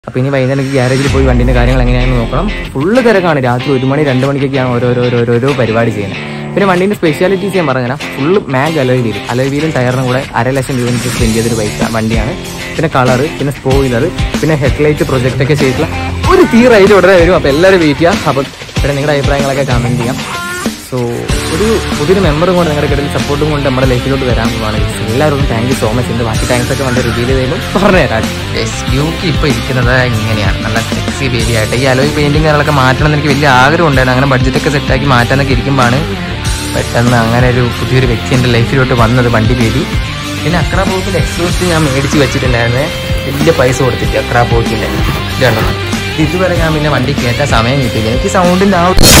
അപ്പോൾ ഇനി വൈകുന്നേരം എനിക്ക് ഗ്യാരേജിൽ പോയി വണ്ടിൻ്റെ കാര്യങ്ങൾ എങ്ങനെയാണെന്ന് നോക്കണം ഫുള്ള് തിരക്കാണ് രാത്രി ഒരു മണി രണ്ട് മണിക്കൊക്കെയാണ് ഓരോരോ ഓരോരോ പരിപാടി ചെയ്യുന്നത് പിന്നെ വണ്ടീൻ്റെ സ്പെഷ്യാലിറ്റീസ് ഞാൻ പറഞ്ഞുതരാം full mag alloy wheel alloy വീലും ടയറിനും കൂടെ അര ലക്ഷം രൂപ വെച്ച് സ്പെൻഡ് ചെയ്തൊരു ബൈക്ക് വണ്ടിയാണ് പിന്നെ കളറ് പിന്നെ സ്പോയിലർ പിന്നെ ഹെഡ്ലൈറ്റ് പ്രൊജക്റ്റ് ഒക്കെ ചെയ്തിട്ടുള്ള ഒരു തീ റൈഡ് ഉടനെ വരും അപ്പോൾ എല്ലാവരും വെയിറ്റ് ചെയ്യാം അപ്പോൾ പിന്നെ നിങ്ങളുടെ അഭിപ്രായങ്ങളൊക്കെ കമൻറ്റ് ചെയ്യാം സോ ഒരു പുതിയൊരു മെമ്പറും കൊണ്ട് നിങ്ങളുടെ കിടയിൽ സപ്പോർട്ടും കൊണ്ട് നമ്മുടെ ലൈഫിലോട്ട് വരാൻ പോവാണ് എല്ലാവരും താങ്ക് യു സോ മച്ച് ഉണ്ട് ബാക്കി താങ്ക്സ് ഒക്കെ വണ്ടി റിവീൽ ചെയ്തതിലും പറഞ്ഞുതരാം ഡ്യൂക്ക് ഇപ്പോൾ ഇരിക്കുന്നത് ഇങ്ങനെയാണ് നല്ല സെക്സി ബേബി ആയിട്ട് ഈ അലോയ് പെയിന്റിങ് കാര്യങ്ങളൊക്കെ മാറ്റണം എന്ന് എനിക്ക് വലിയ ആഗ്രഹം ഉണ്ടായിരുന്നു അങ്ങനെ ബഡ്ജറ്റൊക്കെ സെറ്റാക്കി മാറ്റാനൊക്കെ ഇരിക്കുമ്പോഴാണ് പെട്ടെന്ന് അങ്ങനെ ഒരു പുതിയൊരു വ്യക്തി എൻ്റെ ലൈഫിലോട്ട് വന്നത് വണ്ടി ബേബി പിന്നെ അക്രാ പോക്കിൻ്റെ എക്സ്ക്ലൂസീവ് ഞാൻ മേടിച്ച് വെച്ചിട്ടുണ്ടായിരുന്നേ വലിയ പൈസ കൊടുത്തിട്ട് അക്രാ പോക്കിൻ്റെ ഇതുണ്ടോ ഇതുവരെ ഞാൻ പിന്നെ വണ്ടി കയറ്റാൻ സമയം കിട്ടിയില്ല എനിക്ക് സൗണ്ടിൻ്റെ ആ ഒരു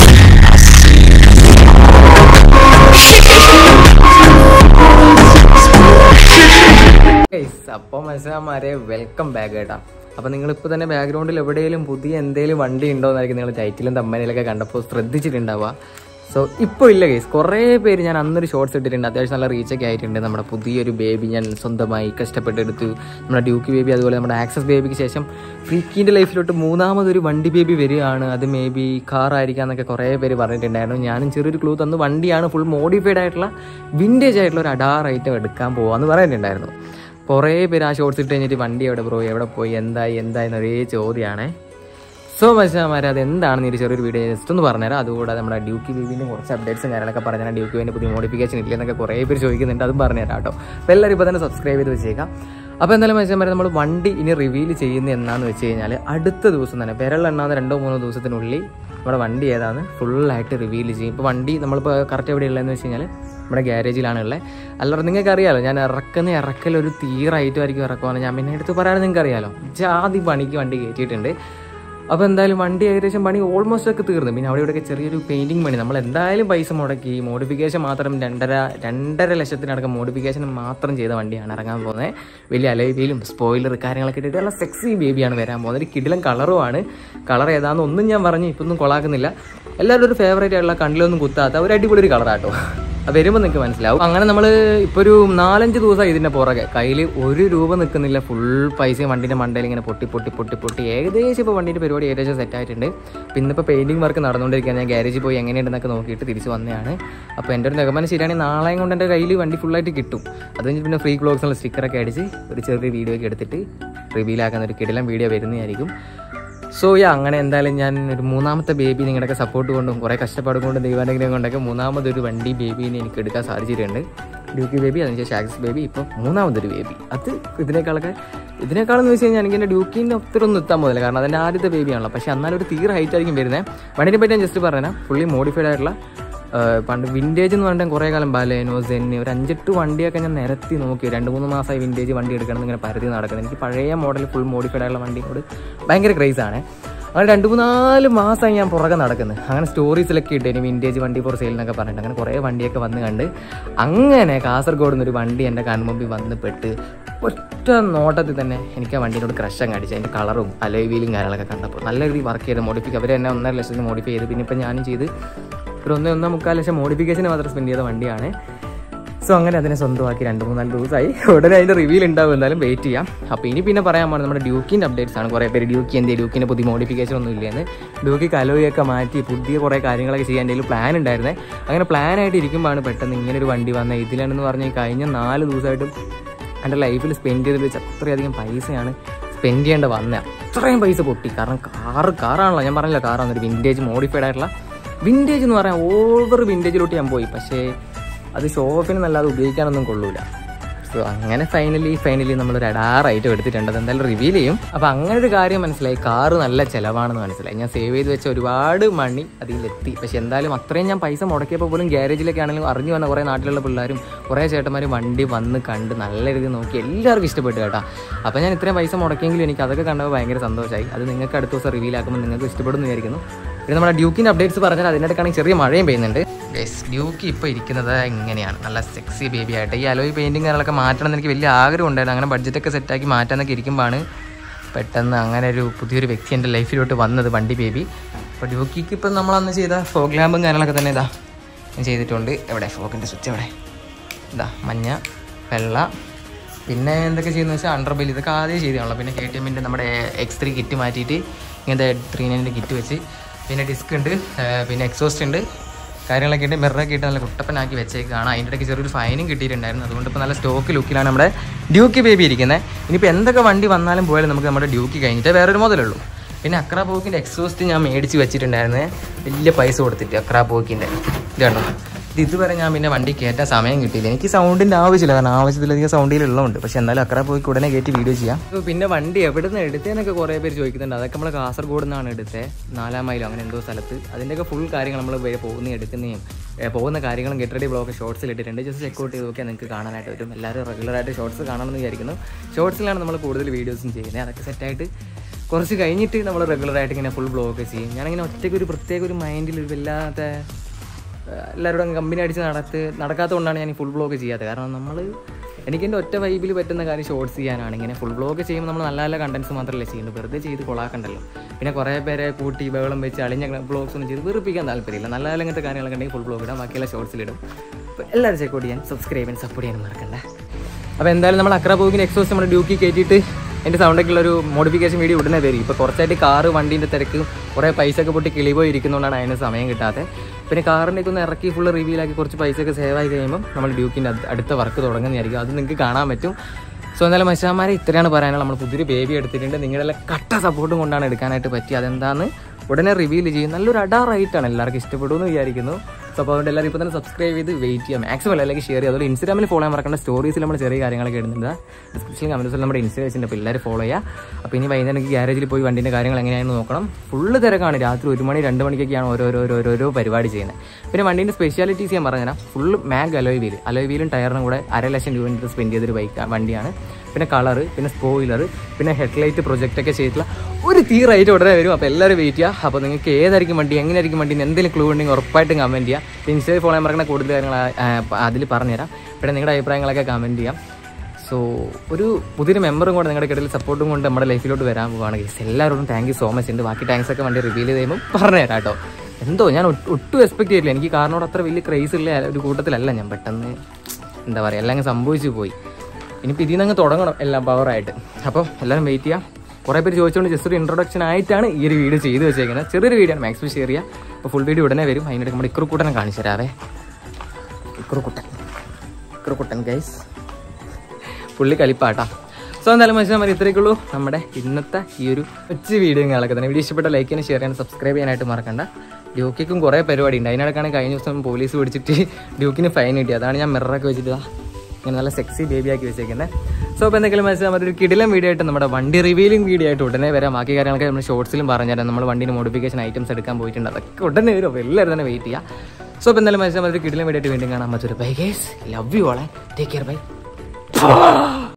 അപ്പോൾ മനസ്സിലാമാരെ വെൽക്കം ബാക്ക് കേട്ടാ അപ്പോൾ നിങ്ങളിപ്പോൾ തന്നെ ബാക്ക്ഗ്രൗണ്ടിൽ എവിടെയെങ്കിലും പുതിയ എന്തെങ്കിലും വണ്ടി ഉണ്ടോ എന്നായിരിക്കും നിങ്ങൾ ടൈറ്റിലും തമ്മനിലൊക്കെ കണ്ടപ്പോൾ ശ്രദ്ധിച്ചിട്ടുണ്ടാവുക സോ ഇപ്പോൾ ഇല്ല കേസ് കുറേ പേര് ഞാൻ അന്നൊരു ഷോർട്സ് ഇട്ടിട്ടുണ്ട് അത്യാവശ്യം നല്ല റീച്ചൊക്കെ ആയിട്ടുണ്ട് നമ്മുടെ പുതിയൊരു ബേബി ഞാൻ സ്വന്തമായി കഷ്ടപ്പെട്ടെടുത്തു നമ്മുടെ ഡ്യൂക്കി ബേബി അതുപോലെ നമ്മുടെ ആക്സസ് ബേബിക്ക് ശേഷം ഫ്രീക്കിൻ്റെ ലൈഫിലോട്ട് മൂന്നാമതൊരു വണ്ടി ബേബി വരികയാണ് അത് മേ ബി കാർ ആയിരിക്കാം എന്നൊക്കെ കുറേ പേര് പറഞ്ഞിട്ടുണ്ടായിരുന്നു ഞാനും ചെറിയൊരു ക്ലൂ തന്നു വണ്ടിയാണ് ഫുൾ മോഡിഫൈഡ് ആയിട്ടുള്ള വിൻറ്റേജ് ആയിട്ടുള്ള ഒരു അഡാർ ഐറ്റം എടുക്കാൻ പോകാമെന്ന് പറയുന്നുണ്ടായിരുന്നു കുറേ പേര് ആ ഷോർട്സ് ഇട്ട് കഴിഞ്ഞിട്ട് വണ്ടി എവിടെ ബ്രോ എവിടെ പോയി എന്തായി എന്തായി എന്നൊരേ ചോദ്യമാണേ സോ മനസ്സിലാമാരെ അത് എന്താണെന്ന് ഒരു ചെറിയൊരു വീഡിയോ ജസ്റ്റ് ഒന്ന് പറഞ്ഞുതരാം അതുകൂടാതെ നമ്മുടെ ഡ്യൂക്കി ബീബിൻ്റെ കുറച്ച് അപ്ഡേറ്റ്സും കാര്യങ്ങളൊക്കെ പറഞ്ഞാൽ ഡ്യൂക്കി ബീബിൻ്റെ പുതിയ മോഡിഫിക്കേഷൻ ഇല്ല എന്നൊക്കെ കുറേ പേര് ചോദിക്കുന്നുണ്ട് അതും പറഞ്ഞുതരാം കേട്ടോ അപ്പോൾ എല്ലാവരും ഇപ്പോൾ തന്നെ സബ്സ്ക്രൈബ് ചെയ്ത് വെച്ചേക്കാം അപ്പോൾ എന്തായാലും മനസ്സിലാമാരെ നമ്മൾ വണ്ടി ഇനി റിവീൽ ചെയ്യുന്നത് എന്നാന്ന് വെച്ച് കഴിഞ്ഞാൽ അടുത്ത ദിവസം തന്നെ വിരലെണ്ണാന്ന് രണ്ടോ മൂന്നോ ദിവസത്തിനുള്ളിൽ നമ്മുടെ വണ്ടി ഏതാണ് ഫുള്ളായിട്ട് റിവീൽ ചെയ്യും ഇപ്പോൾ വണ്ടി നമ്മളിപ്പോൾ കറക്റ്റ് എവിടെയുള്ളതെന്ന് വെച്ച് കഴിഞ്ഞാൽ നമ്മുടെ ഗ്യാരേജിലാണ് ഉള്ളത് അല്ലാതെ നിങ്ങൾക്ക് അറിയാലോ ഞാൻ ഇറക്കുന്ന ഇറക്കൽ ഒരു തീറായിട്ടുമായിരിക്കും ഇറക്കുവാന്ന് ഞാൻ പിന്നെ എടുത്ത് പറയാൻ നിങ്ങൾക്ക് അറിയാലോ ജാതി പണിക്ക് വണ്ടി കയറ്റിയിട്ടുണ്ട് അപ്പോൾ എന്തായാലും വണ്ടി ഏകദേശം പണി ഓൾമോസ്റ്റ് ഒക്കെ തീർന്നു പിന്നെ അവിടെ ഇവിടെയൊക്കെ ചെറിയൊരു പെയിൻറ്റിങ് പണി നമ്മൾ എന്തായാലും പൈസ മുടക്കി മോഡിഫിക്കേഷൻ മാത്രം രണ്ടര രണ്ടര ലക്ഷത്തിനടക്കം മോഡിഫിക്കേഷൻ മാത്രം ചെയ്ത വണ്ടിയാണ് ഇറങ്ങാൻ പോകുന്നത് വലിയ അലൈവിയിലും സ്പോയിലർ കാര്യങ്ങളൊക്കെ ഇട്ടിട്ട് നല്ല സെക്സി ബേബിയാണ് വരാൻ പോകുന്നത് ഒരു കിടിലം കളറുമാണ് കളർ ഏതാണെന്ന് ഒന്നും ഞാൻ പറഞ്ഞു ഇപ്പം ഒന്നും കൊളാക്കുന്നില്ല എല്ലാവരും ഒരു ഫേവറേറ്റ് ആയിട്ടുള്ള കണ്ണിലൊന്നും കുത്താത്ത ഒരു അടിപൊളി ഒരു കളറാട്ടോ അത് വരുമ്പോൾ നിങ്ങൾക്ക് മനസ്സിലാവും അങ്ങനെ നമ്മൾ ഇപ്പോൾ ഒരു നാലഞ്ച് ദിവസം ഇതിൻ്റെ പുറകെ കയ്യിൽ ഒരു രൂപ നിൽക്കുന്നില്ല ഫുൾ പൈസയും വണ്ടിൻ്റെ മണ്ടയിൽ ഇങ്ങനെ പൊട്ടി പൊട്ടി പൊട്ടി പൊട്ടി ഏകദേശം ഇപ്പോൾ വണ്ടിൻ്റെ പരിപാടി ഏകദേശം സെറ്റ് ആയിട്ടുണ്ട് പിന്നെ ഇപ്പോൾ പെയിൻറ്റിങ് വർക്ക് നടന്നുകൊണ്ടിരിക്കുകയാണ് ഞാൻ ഗ്യാരേജിൽ പോയി എങ്ങനെയുണ്ടെന്നൊക്കെ നോക്കിയിട്ട് തിരിച്ച് വന്നതാണ് അപ്പോൾ എൻ്റെ ഒരു നിഗമനം ശരിയാണെങ്കിൽ നാളെയും കൊണ്ട് എൻ്റെ കയ്യിൽ വണ്ടി ഫുള്ളായിട്ട് കിട്ടും അത് കഴിഞ്ഞ് പിന്നെ ഫ്രീ ഗ്ലോക്സിനുള്ള സ്റ്റിക്കറൊക്കെ അടിച്ച് ഒരു ചെറിയ വീഡിയോ ഒക്കെ എടുത്തിട്ട് റിവീലാക്കുന്ന ഒരു കിടിലം വീഡിയോ വരുന്നതായിരിക്കും സോ യാ അങ്ങനെ എന്തായാലും ഞാൻ ഒരു മൂന്നാമത്തെ ബേബി നിങ്ങളുടെയൊക്കെ സപ്പോർട്ട് കൊണ്ടും കുറേ കഷ്ടപ്പാട് കൊണ്ടും ദൈവാനുഗ്രഹം കൊണ്ടൊക്കെ മൂന്നാമതൊരു വണ്ടി ബേബീനെ എനിക്ക് എടുക്കാൻ സാധിച്ചിട്ടുണ്ട് ഡ്യൂക്കി ബേബി അതിനുശേഷം ആക്സിസ് ബേബി ഇപ്പോൾ മൂന്നാമതൊരു ബേബി അത് ഇതിനേക്കാളൊക്കെ ഇതിനേക്കാളെന്ന് വെച്ച് കഴിഞ്ഞാൽ എനിക്ക് എൻ്റെ ഡ്യൂക്കിൻ്റെ ഒത്തിരി ഒന്നും എത്താൻ പോകുന്നില്ല കാരണം അതെൻ്റെ ആദ്യത്തെ ബേബിയാണല്ലോ പക്ഷേ എന്നാലും ഒരു തീരെ ഹൈറ്റ് ആയിരിക്കും വരുന്നത് വണ്ടിനെ പറ്റി ഞാൻ ജസ്റ്റ് പറഞ്ഞാൽ ഫുള്ളി മോഡിഫൈഡ് ആയിട്ടുള്ള പണ്ട് വിൻറ്റേജ് എന്ന് പറഞ്ഞാൽ കുറേ കാലം ബലേനോ സെന്നി ഒരു അഞ്ചെട്ട് വണ്ടിയൊക്കെ ഞാൻ നിരത്തി നോക്കി രണ്ട് മൂന്ന് മാസമായി വിൻറ്റേജ് വണ്ടി എടുക്കണം എന്ന് ഇങ്ങനെ പരതി നടക്കുന്നത് എനിക്ക് പഴയ മോഡൽ ഫുൾ മോഡിഫൈഡ് ആയിട്ടുള്ള വണ്ടിയോട് ഭയങ്കര ക്രേസ് ആണ് അങ്ങനെ രണ്ട് മൂന്നാല് മാസമായി ഞാൻ പുറകെ നടക്കുന്നത് അങ്ങനെ സ്റ്റോറീസിലൊക്കെ ഇട്ട് ഇനി വിൻറ്റേജ് വണ്ടി ഫോർ സെയിൽ എന്നൊക്കെ പറഞ്ഞിട്ട് അങ്ങനെ കുറേ വണ്ടിയൊക്കെ വന്ന് കണ്ട് അങ്ങനെ കാസർഗോഡ് നിന്നൊരു വണ്ടി എൻ്റെ കൺമുമ്പിൽ വന്ന് പെട്ട് ഒറ്റ നോട്ടത്തിൽ തന്നെ എനിക്ക് ആ വണ്ടിയോട് ക്രഷ് അങ്ങ് അടിച്ചു അതിൻ്റെ കളറും അലോയ് വീലും കാര്യങ്ങളൊക്കെ കണ്ടപ്പോൾ നല്ല രീതിയിൽ വർക്ക് ചെയ്ത് മോഡിഫൈ അവർ തന്നെ ഒന്നര ലക്ഷത്തിന് മോഡിഫൈ ചെയ്ത് പിന്നെ ഇപ്പം ഞാനും ചെയ്ത് ഒരു ഒന്ന് ഒന്നേ മുക്കാൽ ലക്ഷം മോഡിഫിക്കേഷന് മാത്രം സ്പെൻഡ് ചെയ്ത വണ്ടിയാണ് സോ അങ്ങനെ അതിനെ സ്വന്തമാക്കി രണ്ട് മൂന്നാല് ദിവസമായി ഉടനെ അതിൻ്റെ റിവ്യൂൽ ഉണ്ടാവും എന്തായാലും വെയിറ്റ് ചെയ്യാം അപ്പോൾ ഇനി പിന്നെ പറയാൻ പോകുന്നത് നമ്മുടെ ഡ്യൂക്കിൻ്റെ അപ്ഡേറ്റ്സ് ആണ് കുറേ പേര് ഡ്യൂക്കി എന്തേ ഡ്യൂക്കിൻ്റെ പുതിയ മോഡിഫിക്കേഷൻ ഒന്നും ഇല്ലെന്ന് ഡ്യൂക്കി കലോയൊക്കെ മാറ്റി പുതിയ കുറേ കാര്യങ്ങളൊക്കെ ചെയ്യാൻ എൻ്റെ പ്ലാൻ ഉണ്ടായിരുന്നേ അങ്ങനെ പ്ലാൻ ആയിട്ട് ഇരിക്കുമ്പോഴാണ് പെട്ടെന്ന് ഇങ്ങനെ ഒരു വണ്ടി വന്നത് ഇതിലാണെന്ന് പറഞ്ഞാൽ കഴിഞ്ഞ നാല് ദിവസമായിട്ടും എൻ്റെ ലൈഫിൽ സ്പെൻഡ് ചെയ്ത് വെച്ച് അത്രയധികം പൈസയാണ് സ്പെൻഡ് ചെയ്യേണ്ട വന്നത് അത്രയും പൈസ പൊട്ടി കാരണം കാറ് കാറാണല്ലോ ഞാൻ പറഞ്ഞില്ല കാറാണ് ഒരു വിൻറ്റേജ് മോഡിഫൈഡ് ആയിട്ടുള്ള വിൻറ്റേജ് എന്ന് പറയാൻ ഓവർ വിൻറ്റേജിലോട്ട് ഞാൻ പോയി പക്ഷേ അത് ഷോ ഓഫിന് നല്ലാതെ ഉപയോഗിക്കാനൊന്നും കൊള്ളൂല സോ അങ്ങനെ ഫൈനലി ഫൈനലി നമ്മളൊരു അടാറായിട്ട് എടുത്തിട്ടുണ്ട് അത് എന്തായാലും റിവീൽ ചെയ്യും അപ്പോൾ അങ്ങനെ ഒരു കാര്യം മനസ്സിലായി കാറ് നല്ല ചിലവാണെന്ന് മനസ്സിലായി ഞാൻ സേവ് ചെയ്ത് വെച്ച ഒരുപാട് മണി അതിലെത്തി പക്ഷെ എന്തായാലും അത്രയും ഞാൻ പൈസ മുടക്കിയപ്പോൾ പോലും ഗ്യാരേജിലൊക്കെ ആണെങ്കിലും അറിഞ്ഞു വന്ന കുറേ നാട്ടിലുള്ള പിള്ളേരും കുറേ ചേട്ടന്മാരും വണ്ടി വന്ന് കണ്ട് നല്ല രീതിയിൽ നോക്കി എല്ലാവർക്കും ഇഷ്ടപ്പെട്ടു കേട്ടോ അപ്പോൾ ഞാൻ ഇത്രയും പൈസ മുടക്കിയെങ്കിലും എനിക്ക് അതൊക്കെ കണ്ടപ്പോൾ ഭയങ്കര സന്തോഷമായി അത് നിങ്ങൾക്ക് അടുത്ത ദിവസം റിവീൽ ആക്കുമ്പോൾ നിങ്ങൾക്ക് ഇഷ്ടപ്പെടുന്നു വിചാരിക്കുന്നു പിന്നെ നമ്മുടെ ഡ്യൂക്കിൻ്റെ അപ്ഡേറ്റ്സ് പറഞ്ഞാൽ അതിനിടയ്ക്കാണെങ്കിൽ ചെറിയ മഴയും പെയ്യുന്നുണ്ട് ഡ്യൂക്കി ഇപ്പോൾ ഇരിക്കുന്നത് ഇങ്ങനെയാണ് നല്ല സെക്സി ബേബി ആയിട്ട് ഈ അലോയ് പെയിൻറ്റിങ് കാര്യങ്ങളൊക്കെ മാറ്റണം എന്ന് എനിക്ക് വലിയ ആഗ്രഹം ഉണ്ടായിരുന്നു അങ്ങനെ ബഡ്ജറ്റൊക്കെ സെറ്റാക്കി മാറ്റാന്നൊക്കെ ഇരിക്കുമ്പോഴാണ് പെട്ടെന്ന് അങ്ങനെ ഒരു പുതിയൊരു വ്യക്തി എൻ്റെ ലൈഫിലോട്ട് വന്നത് വണ്ടി ബേബി അപ്പോൾ ഡ്യൂക്കിക്ക് ഇപ്പം നമ്മളന്ന് ചെയ്ത ഫോഗ് ലാമ്പും കാര്യങ്ങളൊക്കെ തന്നെ ഇതാ ഞാൻ ചെയ്തിട്ടുണ്ട് എവിടെ ഫോഗിൻ്റെ സ്വിച്ച് എവിടെ ഇതാ മഞ്ഞ വെള്ള പിന്നെ എന്തൊക്കെ ചെയ്യുന്നത് വെച്ചാൽ അണ്ടർ ബെൽ ഇതൊക്കെ ആദ്യം ചെയ്തതാണല്ലോ പിന്നെ കെ ടി എമ്മിൻ്റെ നമ്മുടെ എക്സ് ത്രീ കിറ്റ് മാറ്റിയിട്ട് ഇങ്ങനത്തെ ത്രീ നയൻ്റെ കിറ്റ് വെച്ച് പിന്നെ ഡിസ്ക് ഉണ്ട് ആ, പിന്നെ എക്സോസ്റ്റ് ഉണ്ട് കാര്യങ്ങളൊക്കെ ഉണ്ട് മിററൊക്കെ ഇട്ട് നല്ല കുട്ടപ്പനാക്കി വെച്ചേക്കാണ് അതിൻ്റെ ഇടയ്ക്ക് ചെറിയൊരു ഫൈനും കിട്ടിയിട്ടുണ്ടായിരുന്നു അതുകൊണ്ട് ഇപ്പോൾ നല്ല സ്റ്റോക്ക് ലുക്കിലാണ് നമ്മുടെ ഡ്യൂക്കി ബേബി ഇരിക്കുന്നത് ഇനിയിപ്പോൾ എന്തൊക്കെ വണ്ടി വന്നാലും പോയാലും നമുക്ക് നമ്മുടെ ഡ്യൂക്കി കഴിഞ്ഞിട്ട് വേറൊരു മുതലുള്ളൂ പിന്നെ അക്ര പോക്കിൻ്റെ എക്സോസ്റ്റ് ഞാൻ മേടിച്ച് വെച്ചിട്ടുണ്ടായിരുന്നേ വലിയ പൈസ കൊടുത്തിട്ട് അക്ര പോക്കിൻ്റെ ഇത് കണ്ടോ ഇത് ഇതുവരെ ഞാൻ പിന്നെ വണ്ടി കയറ്റാൻ സമയം കിട്ടിയില്ല എനിക്ക് സൗണ്ടിൻ്റെ ആവശ്യമില്ല കാരണം ആവശ്യത്തിലധികം സൗണ്ടിലുള്ളതുണ്ട് പക്ഷെ എന്നാലും അക്ര പോയിക്ക് ഉടനെ കയറ്റി വീഡിയോ ചെയ്യാം പിന്നെ വണ്ടി എവിടെ നിന്ന് എടുത്തതെന്നൊക്കെ കുറേ പേര് ചോദിക്കുന്നുണ്ട് അതൊക്കെ നമ്മൾ കാസർഗോഡ് നിന്നാണ് എടുത്തത് നാലാം മൈലോ അങ്ങനെ എന്തോ സ്ഥലത്ത് അതിൻ്റെയൊക്കെ ഫുൾ കാര്യങ്ങൾ നമ്മൾ പോകുന്ന എടുക്കുന്നതും ഏ, പോകുന്ന കാര്യങ്ങളും ഗെറ്റ് റെഡി ബ്ലോഗ് ഷോർട്സിൽ ഇട്ടിട്ടുണ്ട് ജസ്റ്റ് ചെക്കൗട്ട് ചെയ്ത് നോക്കിയാൽ നിങ്ങൾക്ക് കാണാനായിട്ട് വരും എല്ലാവരും റെഗുലറായിട്ട് ഷോർട്സ് കാണണമെന്ന് വിചാരിക്കുന്നു ഷോർട്സിലാണ് നമ്മൾ കൂടുതൽ വീഡിയോസും ചെയ്യുന്നത് അതൊക്കെ സെറ്റായിട്ട് കുറച്ച് കഴിഞ്ഞിട്ട് നമ്മൾ റെഗുലറായിട്ട് ഇങ്ങനെ ഫുൾ ബ്ലോഗ് ചെയ്യും ഞാനിങ്ങനെ ഒറ്റയ്ക്ക് ഒരു പ്രത്യേക ഒരു മൈൻഡിൽ ഒരു വല്ലാത്ത എല്ലാവരോടും കമ്പനി അടിച്ച് നടത്ത് നടക്കാത്തതുകൊണ്ടാണ് ഞാൻ ഈ ഫുൾ ബ്ലോഗ് ചെയ്യാത്തത് കാരണം നമ്മൾ എനിക്ക് എൻ്റെ ഒറ്റ വൈബിൽ പറ്റുന്ന കാര്യം ഷോർട്സ് ചെയ്യാനാണ് ഇങ്ങനെ ഫുൾ ബ്ലോഗ് ചെയ്യുമ്പോൾ നമ്മൾ നല്ല നല്ല കണ്ടൻസ് മാത്രമല്ല ചെയ്യുന്നത് വെറുതെ ചെയ്ത് കൊളാക്കണ്ടല്ലോ പിന്നെ കുറേ പേരെ കൂട്ടി ബഹളം വെച്ച് അളിഞ്ഞ ബ്ലോഗ്സ് ഒന്നും ചെയ്ത് വെറുപ്പിക്കാൻ താല്പര്യമില്ല നല്ല നല്ല ഇങ്ങനത്തെ കാര്യങ്ങളൊക്കെ ഉണ്ടെങ്കിൽ ഫുൾ ബ്ലോഗ് ഇടാം ബാക്കിയെല്ലാം ഷോർട്സിലിടും അപ്പോൾ എല്ലാവരും ചെക്കൗട്ട് ചെയ്യാൻ സബ്സ്ക്രൈബ് ചെയ്യാൻ സപ്പോർട്ട് ചെയ്യാൻ മറക്കണ്ട അപ്പോൾ എന്തായാലും നമ്മൾ അക്ര പോകിന് എക്സോസ് നമ്മുടെ ഡ്യൂക്കി കയറ്റിയിട്ട് എൻ്റെ സൗണ്ടൊക്കെ ഒരു മോഡിഫിക്കേഷൻ വീഡിയോ ഉടനെ വരും ഇപ്പോൾ കുറച്ചായിട്ട് കാറ് വണ്ടീൻ്റെ തിരക്ക് കുറേ പൈസ ഒക്കെ പൊട്ടി കിളി പോയി ഇരിക്കുന്നതുകൊണ്ടാണ് അതിന് സമയം കിട്ടാത്തത് പിന്നെ കാറിൻ്റെ ഒന്ന് ഇറക്കി ഫുള്ള് റിവ്യൂലാക്കി കുറച്ച് പൈസയൊക്കെ സേവ് ആയി കഴിയുമ്പോൾ നമ്മൾ ഡ്യൂക്കിൻ്റെ അടുത്ത വർക്ക് തുടങ്ങുന്നതായിരിക്കും അത് നിങ്ങൾക്ക് കാണാൻ പറ്റും സോ എന്തായാലും മനുഷ്യന്മാരെ ഇത്രയാണ് പറയാനുള്ളത് നമ്മൾ പുതിയൊരു ബേബി എടുത്തിട്ടുണ്ട് നിങ്ങളുടെ കട്ട സപ്പോർട്ടും കൊണ്ടാണ് എടുക്കാനായിട്ട് പറ്റി അതെന്താന്ന് ഉടനെ റിവീൽ ചെയ്യും നല്ലൊരു അടാ റൈറ്റാണ് എല്ലാവർക്കും ഇഷ്ടപ്പെടുമെന്ന് വിചാരിക്കുന്നു സോ അപ്പോൾ അതുകൊണ്ട് എല്ലാവരും ഇപ്പോൾ തന്നെ സബ്സ്ക്രൈബ് ചെയ്ത് വെയിറ്റ് ചെയ്യാം മാക്സിമം എല്ലാവരും ഷെയർ ചെയ്യുക അതുപോലെ ഇൻസ്റ്റാഗ്രാമിൽ ഫോളോ ചെയ്യാൻ മറക്കേണ്ട സ്റ്റോറീസിൽ നമ്മൾ ചെറിയ കാര്യങ്ങളൊക്കെ ഇടുന്നുണ്ട് ഡിസ്ക്രിപ്ഷൻ കമൻസിൽ നമ്മുടെ ഇൻസ്റ്റാ വെച്ചിട്ടുണ്ട് അപ്പോൾ എല്ലാവരും ഫോളോ ചെയ്യുക അപ്പോൾ ഇനി വൈകുന്നേരം എനിക്ക് ഗ്യാരേജിൽ പോയി വണ്ടിൻ്റെ കാര്യങ്ങൾ എങ്ങനെയാണെന്ന് നോക്കണം ഫുള്ള് തിരക്കാണ് രാത്രി ഒരു മണി രണ്ട് മണിക്കൊക്കെയാണ് ഓരോരോ ഓരോരോ പരിപാടി ചെയ്യുന്നത് പിന്നെ വണ്ടീൻ്റെ സ്പെഷ്യാലിറ്റീസ് ഞാൻ പറഞ്ഞുതരാം full mag alloy wheel alloy വീലും ടയറിനും കൂടെ അര ലക്ഷം രൂപ സ്പെൻഡ് ചെയ്തൊരു ബൈക്ക് വണ്ടിയാണ് പിന്നെ കളറ് പിന്നെ സ്പോയിലർ പിന്നെ ഹെഡ്ലൈറ്റ് പ്രൊജക്റ്റൊക്കെ ചെയ്തിട്ടുള്ള ഒരു തീ റൈറ്റ് ഉടനെ വരും അപ്പോൾ എല്ലാവരും വെയിറ്റ് ചെയ്യുക അപ്പോൾ നിങ്ങൾക്ക് ഏതായിരിക്കും വണ്ടി എങ്ങനെയായിരിക്കും വണ്ടി എന്ന് എന്തെങ്കിലും ക്ലൂ ഉണ്ടെങ്കിൽ ഉറപ്പായിട്ടും കമൻറ്റ് ചെയ്യുക ഇൻസ്റ്റയിൽ ഫോളോ ചെയ്യാൻ പറയുന്ന കൂടുതൽ കാര്യങ്ങൾ അതിൽ പറഞ്ഞുതരാം പിന്നെ നിങ്ങളുടെ അഭിപ്രായങ്ങളൊക്കെ കമൻറ്റ് ചെയ്യാം സോ ഒരു പുതിയൊരു മെമ്പറും കൂടെ നിങ്ങളുടെ ഇടയിൽ സപ്പോർട്ടും കൊണ്ട് നമ്മുടെ ലൈഫിലോട്ട് വരാൻ പോവുകയാണ് ഗൈസ് എല്ലാവരോടും താങ്ക് യു സോ മച്ച് ഉണ്ട് ബാക്കി താങ്ക്സ് ഒക്കെ വണ്ടി റിവീൽ ചെയ്യുമ്പോൾ പറഞ്ഞുതരാം കേട്ടോ എന്തോ ഞാൻ ഒട്ട്- ഒട്ടും എക്സ്പെക്ട് ചെയ്തില്ല എനിക്ക് കാറിനോട് അത്ര വലിയ ക്രേസ് ഉള്ള ഒരു കൂട്ടത്തിലല്ല ഞാൻ പെട്ടെന്ന് എന്താ പറയുക എല്ലാം അങ്ങ് സംഭവിച്ചു പോയി ഇനിയിപ്പോൾ ഇതിൽ നിന്ന് അങ്ങ് തുടങ്ങണം എല്ലാം പവറായിട്ട് അപ്പോൾ എല്ലാവരും വെയിറ്റ് ചെയ്യാം കുറേ പേര് ചോദിച്ചുകൊണ്ട് ജസ്റ്റ് ഒരു ഇൻട്രൊഡക്ഷൻ ആയിട്ടാണ് ഈ ഒരു വീഡിയോ ചെയ്ത് വെച്ചേക്കുന്നത് ചെറിയൊരു വീഡിയോ ആണ് മാക്സിമം ഷെയർ ചെയ്യുക അപ്പോൾ ഫുൾ വീഡിയോ ഉടനെ വരും അതിനിടയ്ക്ക് നമ്മുടെ ഇക്രുക്കൂട്ടനെ കാണിച്ചു തരാവേ ഇക്രുക്കുട്ടൻ ഇക്രുക്കുട്ടൻ ഗൈസ് പുള്ളി കളിപ്പാട്ടാ സോ എന്തായാലും മനസ്സിലാൻ മതി ഇത്രയൊക്കെയുള്ളൂ നമ്മുടെ ഇന്നത്തെ ഈ ഒരു ഒച്ച വീഡിയോ കാണൊക്കെ തന്നെ വീഡിയോ ഇഷ്ടപ്പെട്ട ലൈക്ക് ചെയ്യാൻ ഷെയർ ചെയ്യാൻ സബ്സ്ക്രൈബ് ചെയ്യാനായിട്ട് മറക്കണ്ട ഡ്യൂക്കിക്കും കുറേ പരിപാടി ഉണ്ട് അതിനിടക്കാണ് കഴിഞ്ഞ ദിവസം പോലീസ് പിടിച്ചിട്ട് ഡ്യൂക്കിന് ഫൈൻ കിട്ടി അതാണ് ഞാൻ മിററൊക്കെ വെച്ചിട്ട് ദാ ഇങ്ങനെ നല്ല സെക്സി ബേബി ആക്കി വെച്ചേക്കുന്നത് സോ അപ്പോൾ എന്തെങ്കിലും മനസ്സിലാൻ ഒരു കിടിലം വീഡിയോ ആയിട്ട് നമ്മുടെ വണ്ടി റിവീലിംഗ് വീഡിയോ ആയിട്ട് ഉടനെ വരാം ബാക്കി കാര്യങ്ങളൊക്കെ നമ്മൾ ഷോർട്സിലും പറഞ്ഞുതരാം നമ്മൾ വണ്ടിന് മോഡിഫിക്കേഷൻ ഐറ്റംസ് എടുക്കാൻ പോയിട്ടുണ്ട് അതൊക്കെ ഉടനെ വരും അപ്പോൾ എല്ലാവരും തന്നെ വെയിറ്റ് ചെയ്യുക സോ അപ്പോൾ എന്തായാലും മനസ്സിലാൻ ഒരു കിടിലം വീഡിയോ ആയിട്ട് വീണ്ടും കാണാൻ മറ്റൊരു ബൈ ഗേസ് ലവ് യു ഓളെ ടേക്ക് കെയർ ബൈ